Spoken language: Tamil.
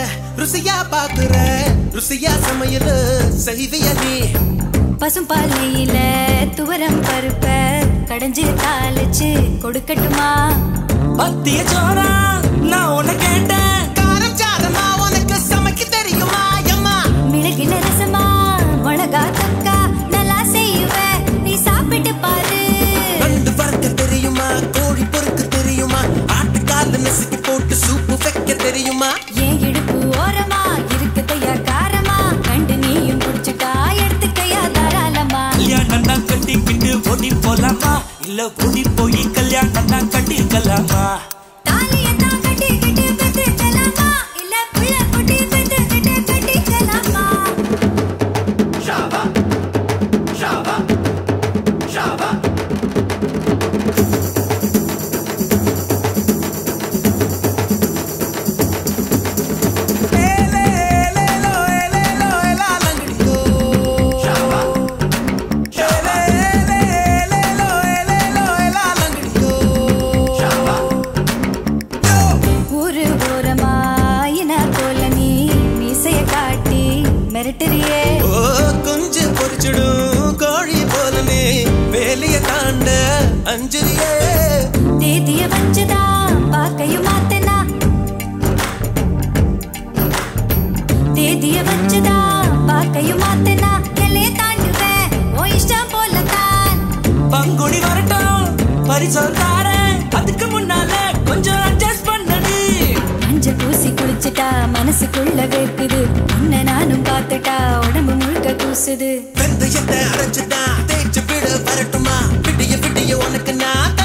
ருசியா பாக்குற ருசியா சமையல் செய்விய நீ பசும்பாலையில துவரம் பருப்ப கடைஞ்சு தாளிச்சு கொடுக்கட்டுமா பத்திய சோரா நான் உன்னை கேட்டேன் காரம் சாரமா உனக்கு சமைக்க தெரியுமா அம்மா மிளகில ரசமா மிளகா தக்கா நல்லா செய்வேன் நீ சாப்பிட்டு பாரு நண்டு வறுக்க தெரியுமா கோழி பொறுக்க தெரியுமா ஆட்டுக்கால நசுக்கி போட்டு சூப்பு வைக்க தெரியுமா ஏன் இடுப்பு ஓரமா இருக்குதையா காரமா கண்டு நீயும் குடிச்சுட்டா எடுத்துக்கையா தாராளமா கல்யாணம் தான் கட்டிக்கிட்டு ஓடி போலாமா இல்ல ஓடி போய் கல்யாணம் தான் கட்டிக்கலாமா தாலியத்தான் கட்டிக்கிட்டு பெத்துக்கலாமா? இல்ல புள்ள குட்டி பெத்துக்கிட்டு கட்டிக்கலாமா? ஊரு ஓரமா இன போல நீ மீசைய காட்டி மிரட்டுறியே ஓ குஞ்சு பொரிச்சிடும் கோழி போலனே வேலைய தாண்ட அஞ்சுரியே தேதிய வச்சுதான் பாக்கையும் மாத்தனா தேதிய வச்சுதான் பாக்கையும் மாத்தனா எல்லைய தாண்டுவேன் ஓ இஷ்டம் போலதான் பங்குடி வரட்டும் பரிசம் தாரேன் அதுக்கு முன்னால கொஞ்சம் அட்ஜஸ்ட் பண்ணடி மஞ்ச பூசி குளிச்சுட்டா மனசுக்குள்ள வேர்க்குது உன்னை நானும் பார்த்துட்டா உடம்பு முழுக்க கூசுது வெந்தயத்தை அரைச்சுதான் தேய்ச்சு விட வரட்டுமா விடிய விடிய உனக்கு நான்